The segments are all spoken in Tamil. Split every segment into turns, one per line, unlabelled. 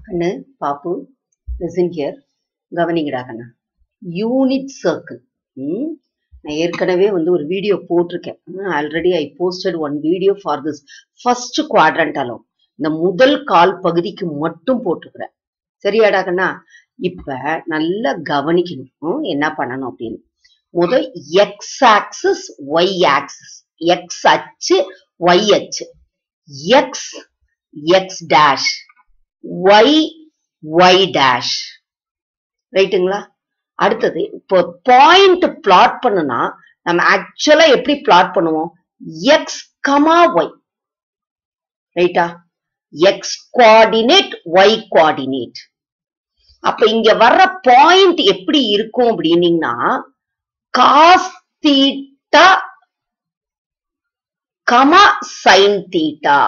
கண்ணு பாப்பு லிசன் ஹியர் கவனிங்கடா கண்ணா யூனிட் சர்க்கிள் ம் நான் ஏற்கனவே வந்து ஒரு வீடியோ போட்டிருக்கேன் already I posted one video for this first quadrant alone இந்த முதல் கால் பகுதிக்கு மட்டும் போட்டிருக்கிறேன் சரியாடா கண்ணா இப்ப நல்லா கவனிக்கணும் ம், என்ன பண்ணணும் அப்படின்னு முதல் X axis Y axis X அச்சு ஒய் அச்சு X X dash Y Y dash ரைட்டுங்களா அடுத்தது இப்போ பாயிண்ட் பிளாட் பண்ணுனா நம்ம ஆக்சுவலா எப்படி பிளாட் பண்ணுவோம் எக்ஸ் கமா ஒய் ரைட்டா எக்ஸ் கோஆர்டினேட் ஒய் கோஆர்டினேட் அப்ப இங்க வர்ற பாயிண்ட் எப்படி இருக்கும் அப்படின்னீங்கன்னா cos theta comma sine theta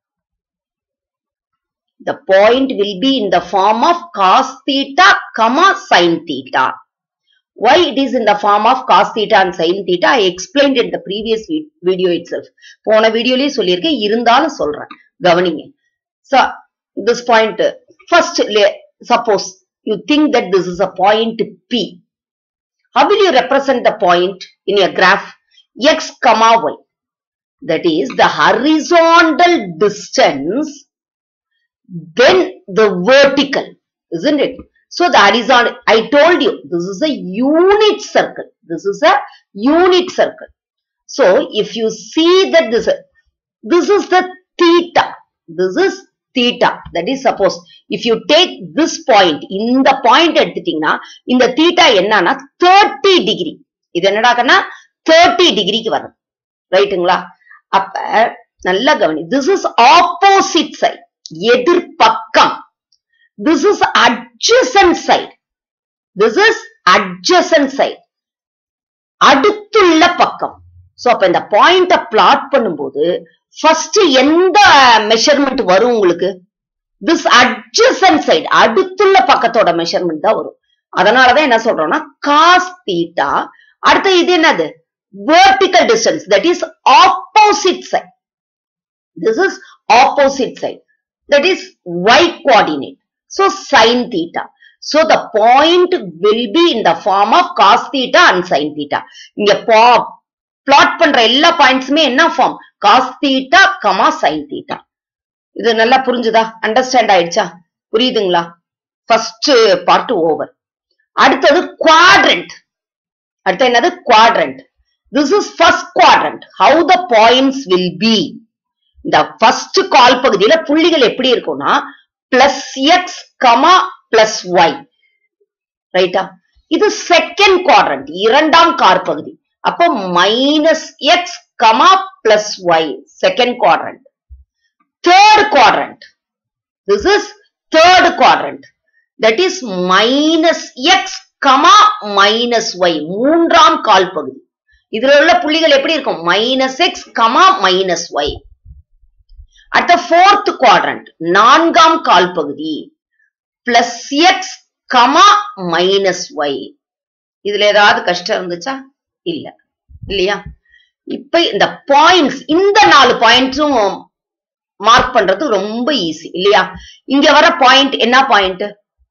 the point will be in the form of cos theta comma sin theta why it is in the form of cos theta and sin theta i explained in the previous vi- video itself போன வீடியோலயே சொல்லியிருக்கேன் இருந்தாலும் சொல்றேன் கவனிங்க so this point first le- suppose you think that this is a point p how will you represent the point in your graph x comma y that is the horizontal distance then the vertical, isn't it? So the horizontal, I told you, this is a unit circle. This is a unit circle. So if you see that this, this is the theta. This is theta. That is suppose, if you take this point, இந்த point எடுத்துட்டீங்கன்னா, இந்த theta என்னன்னா 30 degree. இது என்னடா கண்ணா 30 டிகிரிக்கு வரும் ரைட்டுங்களா அப்ப நல்லா கவனி this is opposite side எதிர்பக்கம் this is adjacent side this is adjacent side அடுத்துள்ள பக்கம் சோ அப்ப இந்த பாயிண்ட பிளாட் பண்ணும்போது ஃபர்ஸ்ட் எந்த மெஷர்மெண்ட் வரும் உங்களுக்கு this adjacent side அடுத்துள்ள பக்கத்தோட மெஷர்மெண்ட் தான் வரும் அதனாலதான் என்ன சொல்றோம்னா cos theta அடுத்து இது என்னது vertical distance that is opposite side this is opposite side that is y coordinate. So sin theta. So the point will be in the form of cos theta and sin theta. இங்க பிளாட் பண்ற எல்லா பாயிண்ட்ஸுமே என்ன form cos theta, comma sin theta. இது நல்லா புரிஞ்சுதா அண்டர்ஸ்டாண்ட் ஆயிடுச்சா புரியுதுங்களா ஃபர்ஸ்ட் பார்ட் ஓவர் அடுத்தது குவாட்ரண்ட் அடுத்து என்னது quadrant this is first quadrant how the points will be இந்த ஃபர்ஸ்ட் கால் பகுதியில புள்ளிகள் எப்படி இருக்கும்னா plus X comma plus Y ரைட்டா இது செகண்ட் குவாட்ரண்ட் இரண்டாம் கார் பகுதி அப்போ minus X comma plus Y second quadrant third quadrant this is third quadrant that is minus X comma minus Y மூன்றாம் கால் பகுதி இதுல உள்ள புள்ளிகள் எப்படி இருக்கும் minus X comma minus Y at the fourth quadrant நான்காம் கால் பகுதி plus X comma minus Y இதுல ஏதாவது கஷ்டம் இருந்துச்சா இல்ல இல்லையா இப்ப இந்த பாயிண்ட்ஸ் இந்த நாலு பாயிண்ட்ஸும் மார்க் பண்றது ரொம்ப ஈஸி இல்லையா இங்க வர பாயிண்ட் என்ன பாயிண்ட்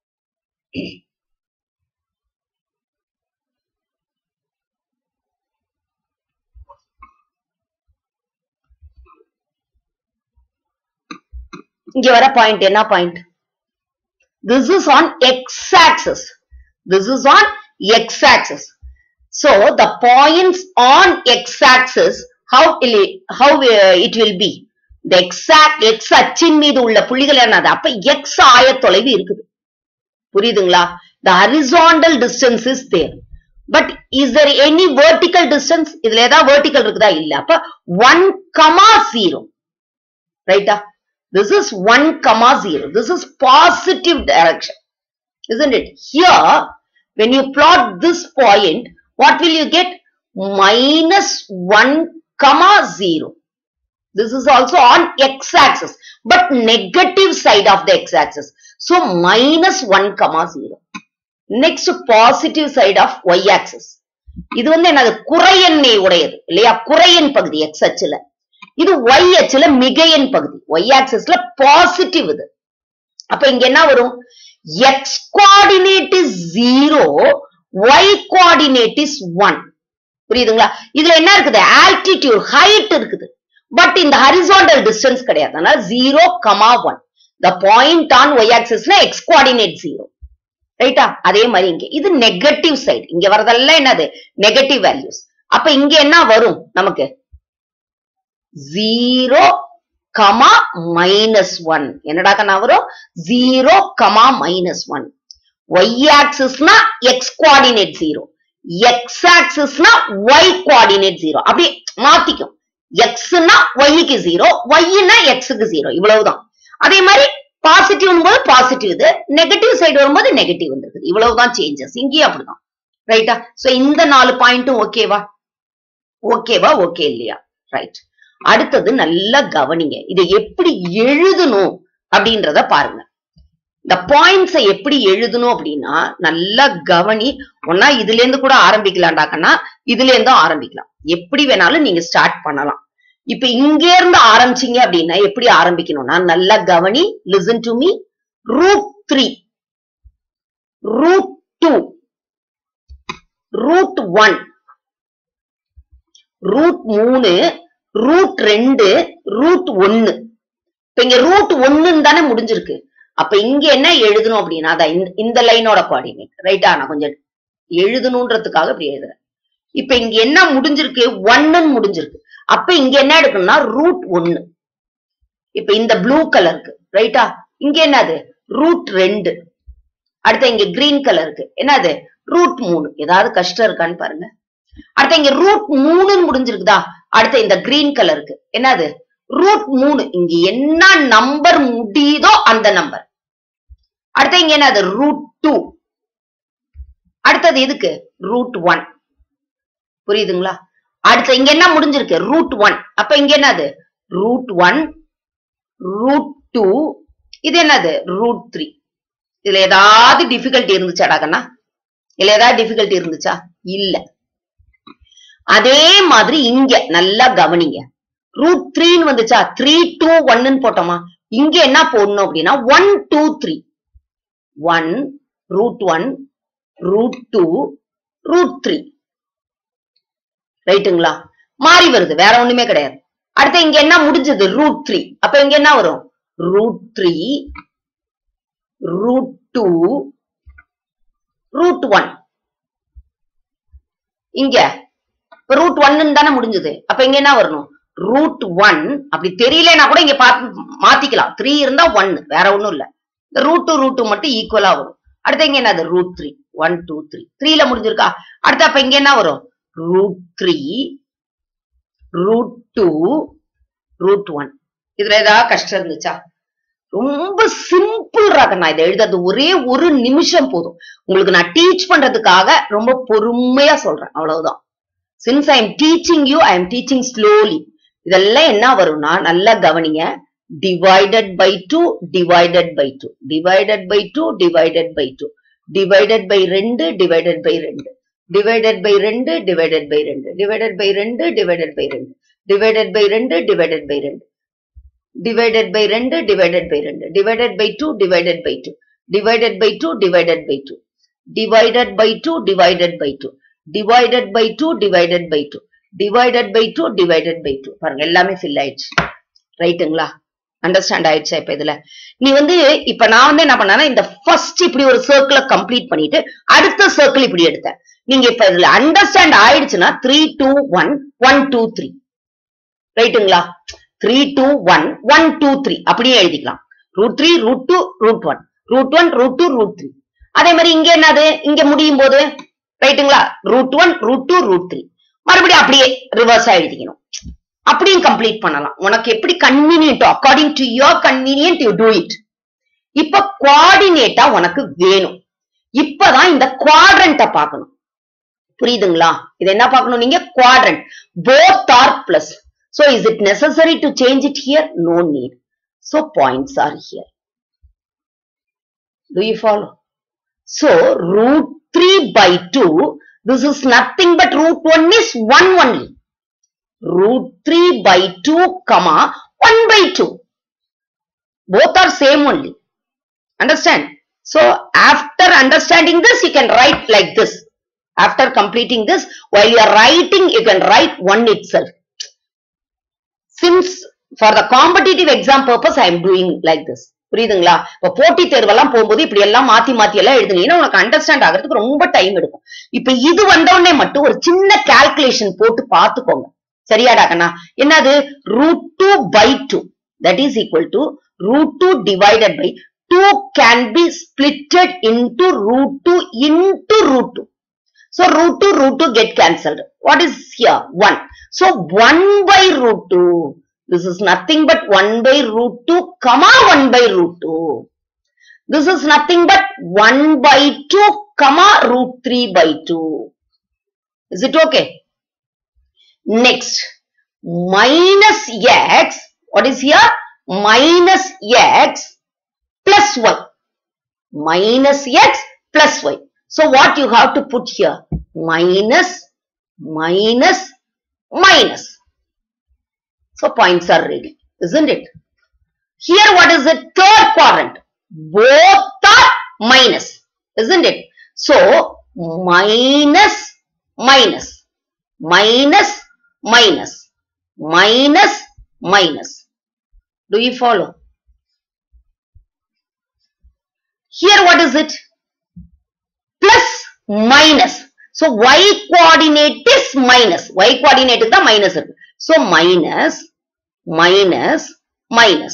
இங்க வர பாயிண்ட் என்ன point this is on x axis this is on x axis so the points on x axis how will it, how uh, it will be the exact x அச்சின் மீது உள்ள புள்ளிகள் என்னது அப்ப x ஆயத்தொலைவு இருக்குது புரியுதுங்களா the horizontal distance is there but is there any vertical distance இதுல ஏதாவது vertical இருக்குதா இல்ல அப்ப 1 comma 0 ரைட்டா this is 1 comma 0 this is positive direction isn't it here when you plot this point what will you get minus 1 comma 0 this is also on x axis but negative side of the x axis so minus 1 comma 0 next positive side of y axis இது வந்து என்னது குறையெண்ணை உடையது இல்லையா குறையன் பகுதி x அச்சுல இது y அச்சுல மிகையன் பகுதி y ஆக்சிஸ்ல பாசிட்டிவ் இது அப்ப இங்க என்ன வரும் X coordinate is zero Y coordinate is one புரியுதுங்களா இதுல என்ன இருக்குது ஆல்டிடியூட் ஹைட் இருக்குது பட் இந்த ஹரிசாண்டல் டிஸ்டன்ஸ் கிடையாது அதனால zero comma one the point on Y ஆக்சிஸ்னா எக்ஸ் கோஆர்டினேட் ஜீரோ ரைட்டா அதே மாதிரி இங்க இது நெகட்டிவ் சைடு இங்க வரதெல்லாம் என்னது நெகட்டிவ் வேல்யூஸ் அப்ப இங்க என்ன வரும் நமக்கு ஜீரோ கமா மைனஸ் ஒன் என்னடா கண்ணா வரும் zero comma minus one Y ஆக்சிஸ்னா எக்ஸ் கோஆர்டினேட் ஜீரோ எக்ஸ் ஆக்சிஸ்னா ஒய் கோஆர்டினேட் ஜீரோ அப்படி மாத்திக்கும் எக்ஸ்னா ஒய்க்கு ஜீரோ ஒய்னா எக்ஸுக்கு ஜீரோ இவ்வளவுதான் அதே மாதிரி பாசிட்டிவ் போது பாசிட்டிவ் இது நெகட்டிவ் சைடு வரும்போது நெகட்டிவ் வந்துருக்குது இவ்வளவுதான் சேஞ்சஸ் இங்கேயும் அப்படிதான் ரைட்டா சோ இந்த நாலு பாயிண்ட்டும் ஓகேவா ஓகேவா ஓகே இல்லையா ரைட் அடுத்தது நல்லா கவனிங்க இதை எப்படி எழுதணும் அப்படின்றத பாருங்க இந்த பாயிண்ட்ஸை எப்படி எழுதணும் அப்படின்னா நல்லா கவனி ஒன்னா இதுல இருந்து கூட ஆரம்பிக்கலாம்டாக்கன்னா இதுல இருந்தும் ஆரம்பிக்கலாம் எப்படி வேணாலும் நீங்க ஸ்டார்ட் பண்ணலாம் இப்ப இங்க இருந்து ஆரம்பிச்சீங்க அப்படின்னா எப்படி ஆரம்பிக்கணும்னா நல்லா கவனி listen to me root three root two root one root மூணு ரூட் ரெண்டு ரூட் ஒன்னு இப்ப இங்க ரூட் ஒண்ணுன்னு தானே முடிஞ்சிருக்கு அப்ப இங்க என்ன எழுதணும் அப்படின்னா அதான் இந்த- இந்த லைனோட கோஆர்டினேட் ரைட்டா நான் கொஞ்சம் எழுதணுன்றதுக்காக இப்படி எழுதுறேன் இப்ப இங்க என்ன முடிஞ்சிருக்கு ஒன்னுன்னு முடிஞ்சிருக்கு அப்ப இங்க என்ன எடுக்கணும்னா ரூட் ஒன்னு இப்ப இந்த ப்ளூ கலருக்கு ரைட்டா இங்க என்னது ரூட் ரெண்டு அடுத்து இங்க கிரீன் கலருக்கு என்னது ரூட் மூணு ஏதாவது கஷ்டம் இருக்கான்னு பாருங்க அடுத்து இங்க ரூட் மூணுன்னு முடிஞ்சிருக்குதா அடுத்து இந்த கிரீன் கலருக்கு என்னது ரூட் மூணு இங்க என்ன நம்பர் முடியுதோ அந்த நம்பர் அடுத்து இங்க என்னது ரூட் டூ அடுத்தது எதுக்கு ரூட் ஒன் புரியுதுங்களா அடுத்து இங்க என்ன முடிஞ்சிருக்கு ரூட் ஒன் அப்ப இங்க என்னது ரூட் ஒன் ரூட் டூ இது என்னது ரூட் த்ரீ இதுல ஏதாவது டிஃபிகல்ட்டி இருந்துச்சாடா கண்ணா இதுல ஏதாவது டிஃபிகல்ட்டி இருந்துச்சா இல்ல அதே மாதிரி இங்க நல்லா கவனிங்க ரூட் த்ரீன்னு வந்துச்சா த்ரீ டூ ஒன்னு போட்டோமா இங்க என்ன போடணும் அப்படின்னா one two three one root one root two root three ரைட்டுங்களா மாறி வருது வேற ஒண்ணுமே கிடையாது அடுத்து இங்க என்ன முடிஞ்சது ரூட் த்ரீ அப்ப இங்க என்ன வரும் root three root two root one இங்க ரூட் ஒன்னு தானே முடிஞ்சது அப்ப இங்க என்ன வரணும் ரூட் ஒன் அப்படி தெரியலனா கூட இங்க பாத்து மாத்திக்கலாம் த்ரீ இருந்தா ஒன்னு வேற ஒண்ணும் இல்ல இந்த ரூட் டூ ரூட் டூ மட்டும் ஈக்குவலா வரும் அடுத்து இங்க என்னது root three one two three த்ரீல முடிஞ்சிருக்கா அடுத்து அப்ப இங்க என்ன வரும் root three root two root one இதுல ஏதாவது கஷ்டம் இருந்துச்சா ரொம்ப சிம்பிள் ராக நான் இதை எழுதுறது ஒரே ஒரு நிமிஷம் போதும் உங்களுக்கு நான் டீச் பண்றதுக்காக ரொம்ப பொறுமையா சொல்றேன் அவ்வளவுதான் since I am teaching you I am teaching slowly இதெல்லாம் என்ன வரும்னா நல்லா கவனிங்க divided by two divided by two divided by two divided by two divided by ரெண்டு டிவைடட் பை ரெண்டு டிவைடட் பை ரெண்டு டிவைடட் பை ரெண்டு டிவைடட் பை ரெண்டு டிவைடட் பை ரெண்டு டிவைடட் பை ரெண்டு டிவைடட் பை ரெண்டு divided by 2 divided by 2 divided by 2 divided by 2 divided by 2 divided by 2 divided by 2 divided by 2 divided by 2 divided by 2 divided by 2 divided by 2 பாருங்க எல்லாமே ஃபில் ஆயிடுச்சு ரைட்டுங்களா அண்டர்ஸ்டாண்ட் ஆயிடுச்சா இப்ப இதுல நீ வந்து இப்ப நான் வந்து என்ன பண்ணேன்னா இந்த ஃபர்ஸ்ட் இப்படி ஒரு சர்க்கிளை கம்ப்ளீட் பண்ணிட்டு அடுத்த சர்க்கிள் இப்படி எடுத்தேன் நீங்க இப்ப இதுல அண்டர்ஸ்டாண்ட் ஆயிடுச்சுன்னா three two one one two three ரைட்டுங்களா three two one one two three அப்படியே எழுதிக்கலாம் root three root two root one root one root two root three அதே மாதிரி இங்க என்னது இங்க முடியும் போது ரைட்டுங்களா root one root two root three மறுபடியும் அப்படியே ரிவர்ஸா எழுதிக்கணும் அப்படியும் கம்ப்ளீட் பண்ணலாம் உனக்கு எப்படி கன்வீனியன்ட்டோ according to your convenient you do it இப்ப குவாடினேட்டா உனக்கு வேணும் இப்பதான் இந்த குவாட்ரண்ட பார்க்கணும் புரியுதுங்களா இது என்ன பார்க்கணும் நீங்க quadrant both are plus So is it necessary to change it here? No need. So points are here. Do you follow? So root 3 by 2, this is nothing but root 1 is 1 only. Root 3 by 2, comma 1 by 2. Both are same only. Understand? So after understanding this, you can write like this. After completing this, while you are writing, you can write one itself. Since for the competitive exam purpose, I am doing like this. புரியுதுங்களா இப்ப போட்டி தேர்வெல்லாம் போகும்போது இப்படி எல்லாம் மாத்தி மாத்தி எல்லாம் எழுதுனீங்கன்னா உனக்கு அண்டர்ஸ்டாண்ட் ஆகிறதுக்கு ரொம்ப டைம் எடுக்கும் இப்ப இது வந்தவுடனே மட்டும் ஒரு சின்ன கால்குலேஷன் போட்டு பாத்துக்கோங்க சரியாடா கண்ணா என்னது root two by two that is equal to root two divided by two can be splitted into root two into root two So root 2, root 2 get cancelled. What is here? 1. So 1 by root 2. This is nothing but 1 by root 2, comma 1 by root 2. This is nothing but 1 by 2, comma root 3 by 2. Is it okay? Next, minus x, what is here? Minus x plus y. Minus x plus y. So what you have to put here? Minus, minus, minus. So points are ready, isn't it? Here what is it? Third quadrant. Both are minus, isn't it? So minus, minus, minus, minus, minus, minus. Do you follow? Here what is it? plus minus. So y coordinate is minus. Y coordinate தான் minus இருக்கு. So minus, minus, minus.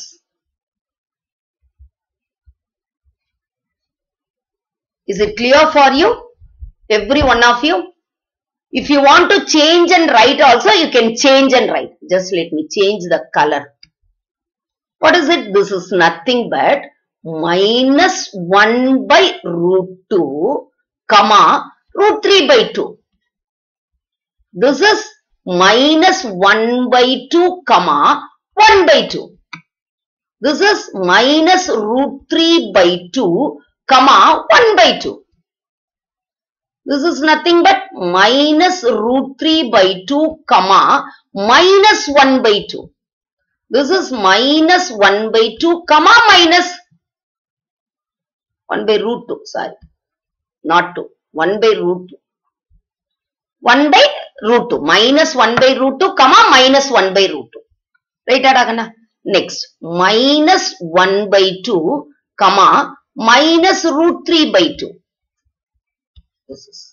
Is it clear for you? Every one of you? If you want to change and write also, you can change and write. Just let me change the color. What is it? This is nothing but minus 1 by root 2 comma root 3 by 2. This is minus 1 by 2 comma 1 by 2. This is minus root 3 by 2 comma 1 by 2. This is nothing but minus root 3 by 2 comma minus 1 by 2. This is minus 1 by 2 comma minus 1 by root 2, sorry, not 2, 1 by root 2. 1 by root 2, minus 1 by root 2, comma minus 1 by root 2. Right, Adagana? Next, minus 1 by 2, comma minus root 3 by 2. This is.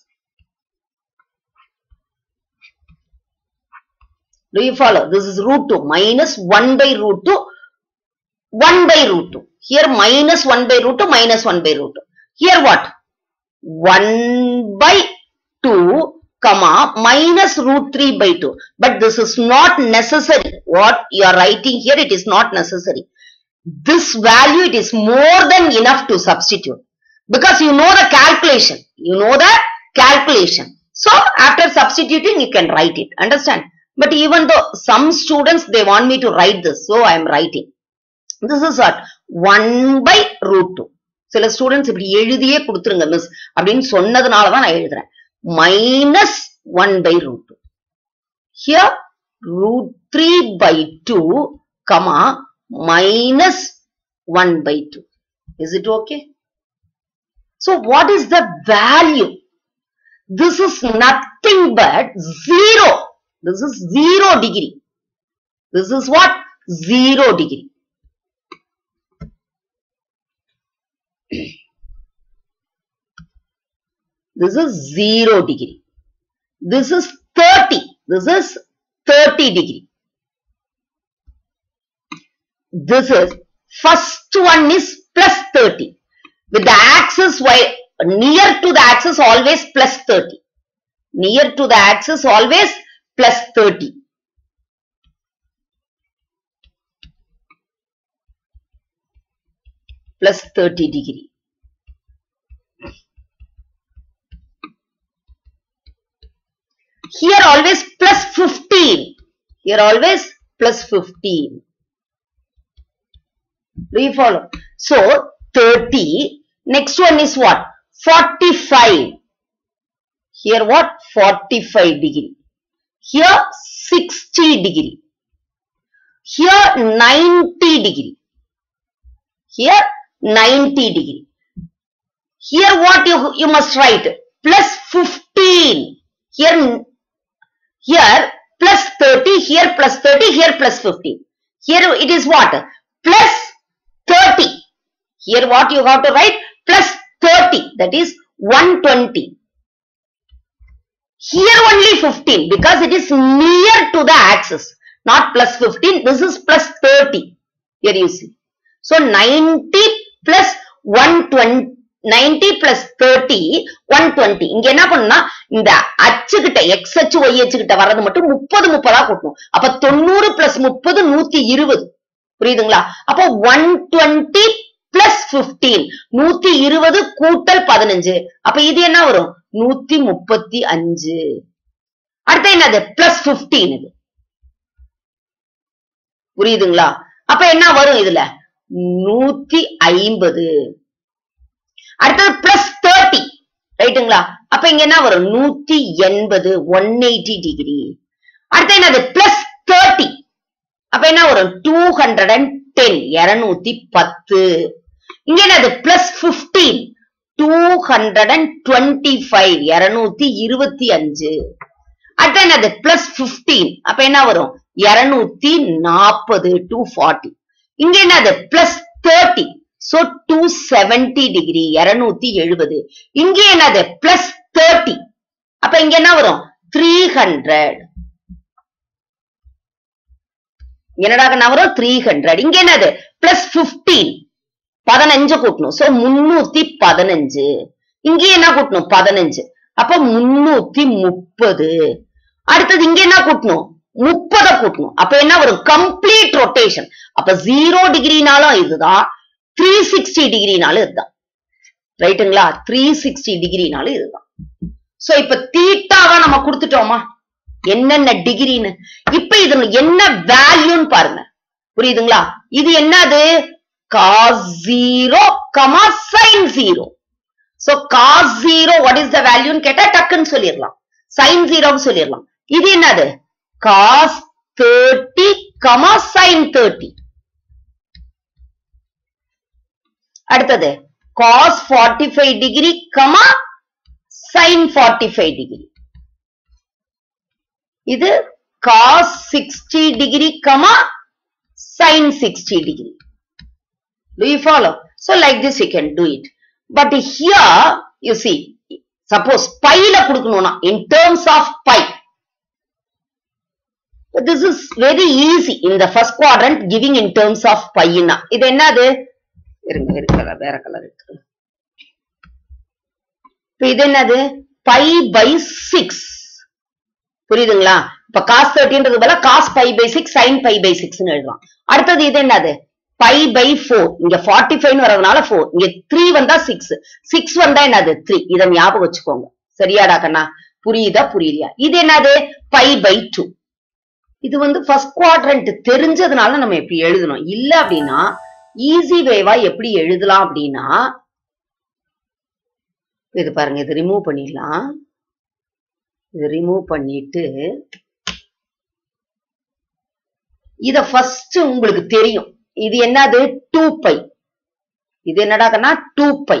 Do you follow? This is root 2, minus 1 by root 2, 1 by root 2. Here minus 1 by root 2, minus 1 by root 2. Here what? 1 by 2, comma, minus root 3 by 2. But this is not necessary. What you are writing here, it is not necessary. This value, it is more than enough to substitute. Because you know the calculation. You know the calculation. So, after substituting, you can write it. Understand? But even though some students, they want me to write this. So, I am writing. This is what? 1 by root 2. சில ஸ்டூடெண்ட்ஸ் இப்படி எழுதியே கொடுத்துருங்க மிஸ் அப்படின்னு சொன்னதுனால தான் நான் எழுதுறேன் minus one by root two here root three by two comma minus one by two is it okay so what is the value this is nothing but zero this is zero degree this is what zero degree This is 0 degree. This is 30. This is 30 degree. This is, first one is plus 30. With the axis y, near to the axis always plus 30. Near to the axis always plus 30. Plus 30 degree. Here always plus 15. Here always plus 15. Do you follow? So 30. Next one is what? 45. Here what? 45 degree. Here 60 degree. Here 90 degree. Here 90 degree. Here what you, you must write? Plus 15. Here, here plus 30, here plus 30, here plus 15. Here it is what? Plus 30. Here what you have to write? Plus 30. That is 120. Here only 15 because it is near to the axis. Not plus 15. This is plus 30. Here you see. So 90 plus 120. 90 plus 30 120 இங்க என்ன பண்ணா இந்த அச்சுகிட்ட எக்ஸ் அச்சு ஒய் அச்சுகிட்ட வர்றது மட்டும் முப்பது முப்பதா கூட்டணும் அப்ப தொண்ணூறு பிளஸ் முப்பது நூத்தி இருபது புரியுதுங்களா அப்போ ஒன் டுவெண்ட்டி பிளஸ் பிப்டீன் நூத்தி இருபது கூட்டல் பதினஞ்சு அப்ப இது என்ன வரும் நூத்தி முப்பத்தி அஞ்சு அடுத்து என்னது பிளஸ் பிப்டீன் இது புரியுதுங்களா அப்ப என்ன வரும் இதுல நூத்தி ஐம்பது அடுத்தது பிளஸ் தேர்ட்டி ரைட்டுங்களா அப்ப இங்க என்ன வரும் நூத்தி எண்பது ஒன் எயிட்டி டிகிரி அடுத்து என்னது பிளஸ் தேர்ட்டி அப்ப என்ன வரும் டூ ஹண்ட்ரட் அண்ட் டென் இருநூத்தி பத்து இங்க என்னது plus fifteen two hundred and twenty five இருநூத்தி இருபத்தி அஞ்சு அடுத்து என்னது பிளஸ் பிப்டீன் அப்ப என்ன வரும் இருநூத்தி நாற்பது டூ ஃபார்ட்டி இங்க என்னது plus thirty so two seventy degree இருநூத்தி எழுபது இங்க என்னது பிளஸ் தேர்ட்டி அப்ப இங்க என்ன வரும் த்ரீ ஹண்ட்ரட் என்னடா என்ன வரும் த்ரீ ஹண்ட்ரட் இங்க என்னது பிளஸ் பிப்டீன் பதினஞ்சு கூட்டணும் சோ முன்னூத்தி பதினஞ்சு இங்க என்ன கூட்டணும் பதினஞ்சு அப்ப முன்னூத்தி முப்பது அடுத்தது இங்க என்ன கூட்டணும் முப்பதை கூட்டணும் அப்ப என்ன வரும் கம்ப்ளீட் ரொட்டேஷன் அப்ப ஜீரோ டிகிரினாலும் இதுதான் த்ரீ சிக்ஸ்டி டிகிரினாலும் இதுதான் ரைட்டுங்களா த்ரீ சிக்ஸ்டி டிகிரினாலும் இதுதான் சோ இப்ப தீட்டாவா நம்ம கொடுத்துட்டோமா என்னென்ன டிகிரின்னு இப்ப இது என்ன வேல்யூன்னு பாருங்க புரியுதுங்களா இது என்னது cos zero comma sine zero so cos zero what is the வேல்யூன்னு கேட்டா டக்குன்னு சொல்லிடலாம் சைன் ஜீரோன்னு சொல்லிடலாம் இது என்னது cos thirty comma sine thirty அடுத்தது cos forty five degree comma sine forty five degree இது cos sixty degree comma sine sixty degree Do you follow? So like this you can do it. But here you see, suppose pi ல கொடுக்கணும்னா in terms of pi. This is very easy in the first quadrant giving in terms of pi னா இது என்னது இருங்க வேற கலர் வேற கலர் இருக்கு இப்ப இது என்னது பை பை சிக்ஸ் புரியுதுங்களா இப்ப காஸ் தேர்ட்டின்றது போல cos pi by six sine pi by six எழுதலாம் அடுத்தது இது என்னது பை பை ஃபோர் இங்க ஃபார்ட்டி ஃபைவ் வரதுனால ஃபோர் இங்க த்ரீ வந்தா சிக்ஸ் சிக்ஸ் வந்தா என்னது த்ரீ இதை ஞாபகம் வச்சுக்கோங்க சரியாடா கண்ணா புரியுதா புரியலையா இது என்னது பை பை டூ இது வந்து ஃபர்ஸ்ட் குவாட்ரண்ட் தெரிஞ்சதுனால நம்ம எப்படி எழுதணும் இல்ல அப்படின்னா ஈஸி வேவா எப்படி எழுதலாம் அப்படின்னா இது பாருங்க இது ரிமூவ் பண்ணிடலாம் இது ரிமூவ் பண்ணிட்டு இத ஃபர்ஸ்ட் உங்களுக்கு தெரியும் இது என்னது டூ பை இது என்னடாக்கன்னா டூ பை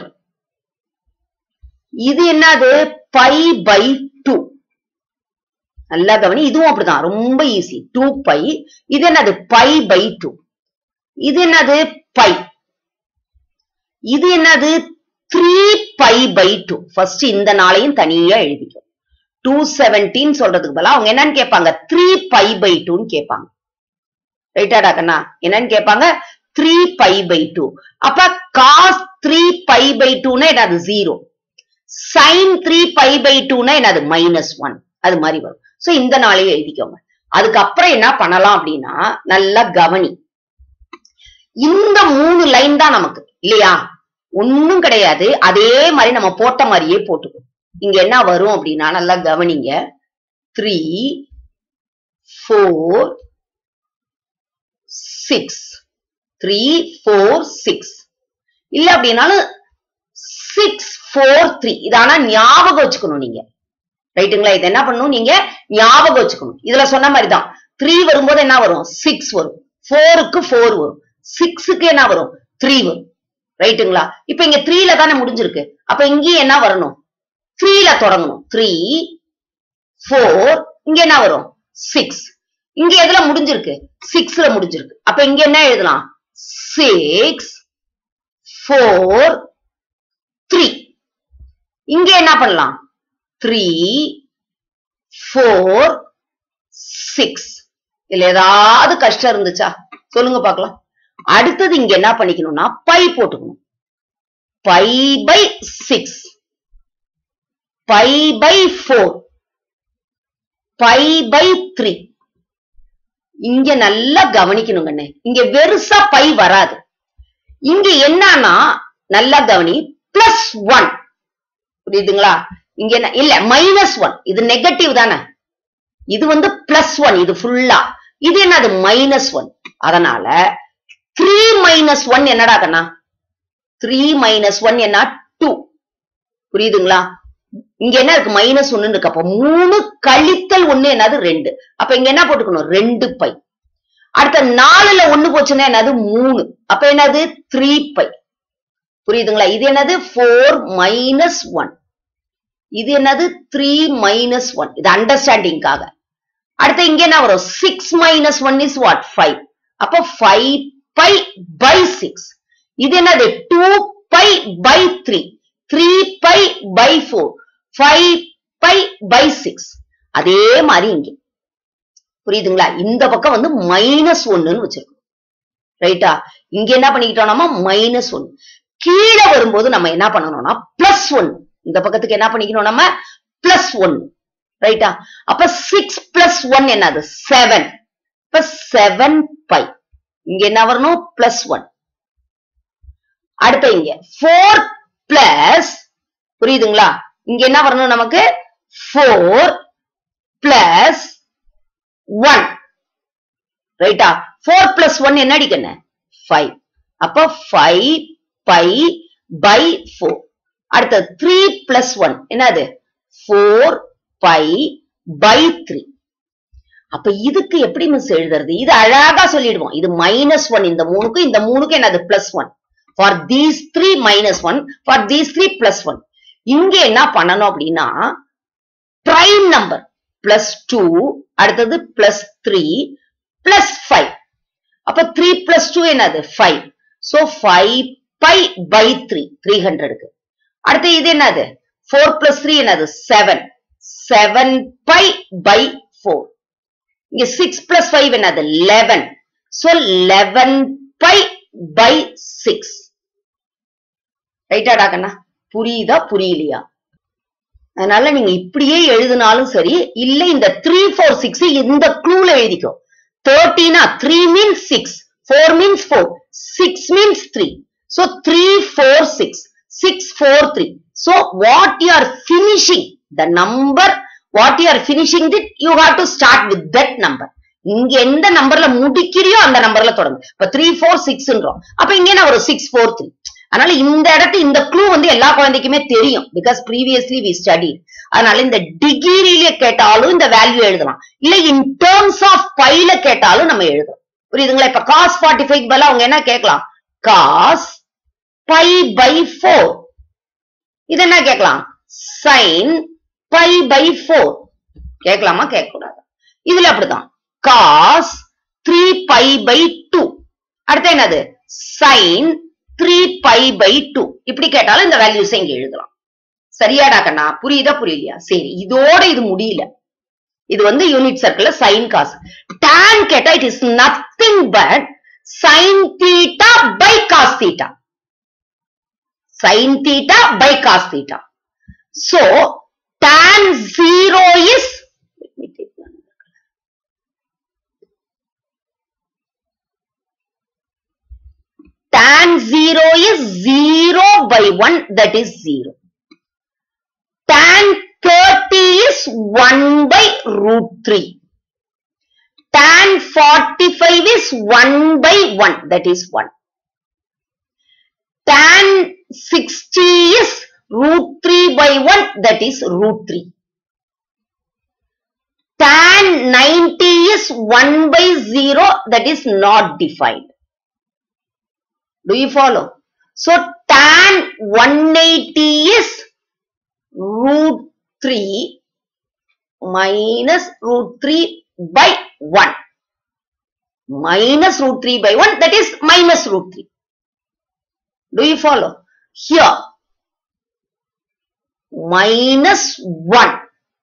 இது என்னது பை பை டூ நல்லா கவனி இதுவும் அப்படிதான் ரொம்ப ஈஸி டூ பை இது என்னது பை பை டூ இது என்னது பை இது என்னது three by by two first இந்த நாளையும் தனியா எழுதிக்கும் டூ செவன்டீன் சொல்றதுக்கு பதிலா அவங்க என்னன்னு கேட்பாங்க த்ரீ பை பை டூன்னு கேட்பாங்க ரைட்டாடா கண்ணா என்னன்னு கேட்பாங்க த்ரீ பை பை டூ அப்ப காஸ் த்ரீ பை பை டூனா என்னது zero sine three by by டூனா என்னது மைனஸ் ஒன் அது மாதிரி வரும் சோ இந்த நாளையும் எழுதிக்கோங்க அதுக்கப்புறம் என்ன பண்ணலாம் அப்படின்னா நல்லா கவனி இந்த மூணு லைன் தான் நமக்கு இல்லையா ஒண்ணும் கிடையாது அதே மாதிரி நம்ம போட்ட மாதிரியே போட்டுக்கணும் இங்க என்ன வரும் அப்படின்னா நல்லா கவனிங்க three four six three four six இல்ல அப்படின்னாலும் சிக்ஸ் ஃபோர் த்ரீ இது ஆனா ஞாபகம் வச்சுக்கணும் நீங்க ரைட்டுங்களா இது என்ன பண்ணணும் நீங்க ஞாபகம் வச்சுக்கணும் இதுல சொன்ன மாதிரி தான் த்ரீ வரும்போது என்ன வரும் சிக்ஸ் வரும் ஃபோருக்கு ஃபோர் வரும் சிக்ஸுக்கு என்ன வரும் த்ரீ வரும் ரைட்டுங்களா இப்ப இங்க த்ரீல தானே முடிஞ்சிருக்கு அப்ப இங்கேயும் என்ன வரணும் த்ரீல தொடங்கணும் த்ரீ ஃபோர் இங்க என்ன வரும் சிக்ஸ் இங்க எதுல முடிஞ்சிருக்கு சிக்ஸ்ல முடிஞ்சிருக்கு அப்ப இங்க என்ன எழுதலாம் சிக்ஸ் ஃபோர் த்ரீ இங்க என்ன பண்ணலாம் த்ரீ ஃபோர் சிக்ஸ் இதுல ஏதாவது கஷ்டம் இருந்துச்சா சொல்லுங்க பார்க்கலாம் அடுத்தது இங்க என்ன பண்ணிக்கணும்னா பை போட்டுக்கணும் pi by six pi by four pi by three இங்க நல்லா கவனிக்கணும் கண்ணே இங்க வெறுசா பை வராது இங்க என்னன்னா நல்லா கவனி பிளஸ் ஒன் புரியுதுங்களா இங்க என்ன இல்ல மைனஸ் ஒன் இது நெகட்டிவ் தானே இது வந்து பிளஸ் ஒன் இது ஃபுல்லா இது என்னது மைனஸ் ஒன் அதனால த்ரீ மைனஸ் ஒன் என்னடா கண்ணா த்ரீ மைனஸ் ஒன் என்ன டூ புரியுதுங்களா இங்க என்ன இருக்கு மைனஸ் ஒன்னு இருக்கு அப்ப மூணு கழித்தல் ஒண்ணு என்னது ரெண்டு அப்ப இங்க என்ன போட்டுக்கணும் ரெண்டு பை அடுத்த நாலுல ஒண்ணு போச்சுன்னா என்னது மூணு அப்ப என்னது த்ரீ பை புரியுதுங்களா இது என்னது ஃபோர் மைனஸ் ஒன் இது என்னது த்ரீ மைனஸ் ஒன் இது அண்டர்ஸ்டாண்டிங்காக அடுத்து இங்க என்ன வரும் six minus one is what five அப்ப ஃபைவ் பை பை சிக்ஸ் இது என்னது two pi by three three by by four five by by six அதே மாதிரி இங்க புரியுதுங்களா இந்த பக்கம் வந்து மைனஸ் ஒன்னுன்னு வச்சிருக்கோம் ரைட்டா இங்க என்ன பண்ணிக்கிட்டோம் நம்ம மைனஸ் ஒன் கீழே வரும்போது நம்ம என்ன பண்ணணும்னா பிளஸ் ஒன் இந்த பக்கத்துக்கு என்ன பண்ணிக்கணும் நம்ம பிளஸ் ஒன் ரைட்டா அப்ப சிக்ஸ் பிளஸ் ஒன் என்னது செவன் இப்ப செவன் பை இங்க என்ன வரணும் பிளஸ் ஒன் அடுத்த இங்க ஃபோர் பிளஸ் புரியுதுங்களா இங்க என்ன வரணும் நமக்கு ஃபோர் பிளஸ் ஒன் ரைட்டா ஃபோர் பிளஸ் ஒன் என்ன அடிக்கணும் ஃபைவ் அப்ப ஃபைவ் பை பை ஃபோர் அடுத்த த்ரீ பிளஸ் ஒன் என்னது ஃபோர் பை பை த்ரீ அப்ப இதுக்கு எப்படி மிஸ் எழுதுறது இது அழகா சொல்லிடுவோம் இது மைனஸ் ஒன் இந்த மூணுக்கு இந்த மூணுக்கு என்னது plus one for these three minus one for these three plus one இங்க என்ன பண்ணணும் அப்படின்னா பிரைம் நம்பர் பிளஸ் டூ அடுத்தது பிளஸ் த்ரீ பிளஸ் ஃபைவ் அப்ப த்ரீ பிளஸ் டூ என்னது five so five by by three three ஹண்ட்ரடுக்கு அடுத்து இது என்னது ஃபோர் பிளஸ் த்ரீ என்னது seven seven by by four இங்க சிக்ஸ் பிளஸ் ஃபைவ் என்னது eleven so eleven by by six ரைட்டாடா கண்ணா புரியுதா புரியலையா அதனால நீங்க இப்படியே எழுதினாலும் சரி இல்ல இந்த த்ரீ ஃபோர் சிக்ஸ் இந்த க்ளூல எழுதிக்கோ தேர்ட்டினா three means six four means four six means three so three four six six four three so what you are finishing the number what you are finishing it you have to start with that number இங்க எந்த நம்பர்ல முடிக்கிறியோ அந்த நம்பர்ல தொடங்கு இப்ப த்ரீ ஃபோர் சிக்ஸ்ன்றோம் அப்ப இங்க என்ன ஒரு சிக்ஸ் ஃபோர் த்ரீ அதனால இந்த இடத்து இந்த க்ளூ வந்து எல்லா குழந்தைக்குமே தெரியும் பிகாஸ் ப்ரீவியஸ்லி வி ஸ்டடி அதனால இந்த டிகிரியில கேட்டாலும் இந்த வேல்யூ எழுதலாம் இல்ல இன் டேர்ம்ஸ் ஆஃப் பைல கேட்டாலும் நம்ம எழுதலாம் புரியுதுங்களா இப்ப காஸ் ஃபார்ட்டி ஃபைவ் பதிலா அவங்க என்ன கேட்கலாம் காஸ் பை பை ஃபோர் இது என்ன கேட்கலாம் சைன் பை பை ஃபோர் கேட்கலாமா கேட்க கூடாது இதுல அப்படிதான் cos three by by two அடுத்து என்னது sine three by by two இப்படி கேட்டாலும் இந்த வேல்யூஸ் இங்க எழுதலாம் சரியாடா கண்ணா புரியுதா புரியலையா சரி இதோட இது முடியல இது வந்து யூனிட் சர்க்கிள்ல சைன் காஸ் tan கேட்டா it is nothing but sine theta by cos theta sine theta by cos theta so tan zero is let me take one tan 0 is 0 by 1 that is 0 tan 30 is 1 by root 3 tan 45 is 1 by 1 that is 1 tan 60 is root 3 by 1 that is root 3 tan 90 is 1 by 0 that is not defined do you follow So tan 180 is root 3 minus root 3 by 1. Minus root 3 by 1 that is minus root 3. Do you follow? Here minus 1.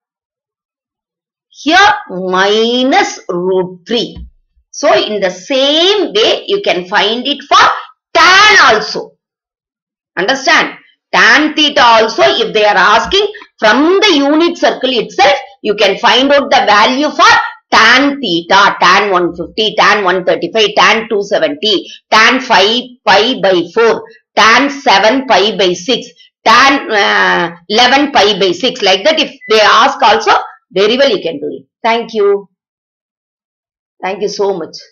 Here minus root 3. So in the same way you can find it for tan also. Understand? Tan theta also if they are asking from the unit circle itself you can find out the value for tan theta, tan 150, tan 135, tan 270, tan 5 pi by 4, tan 7 pi by 6, tan uh, 11 pi by 6 like that if they ask also very well you can do it. Thank you. Thank you so much.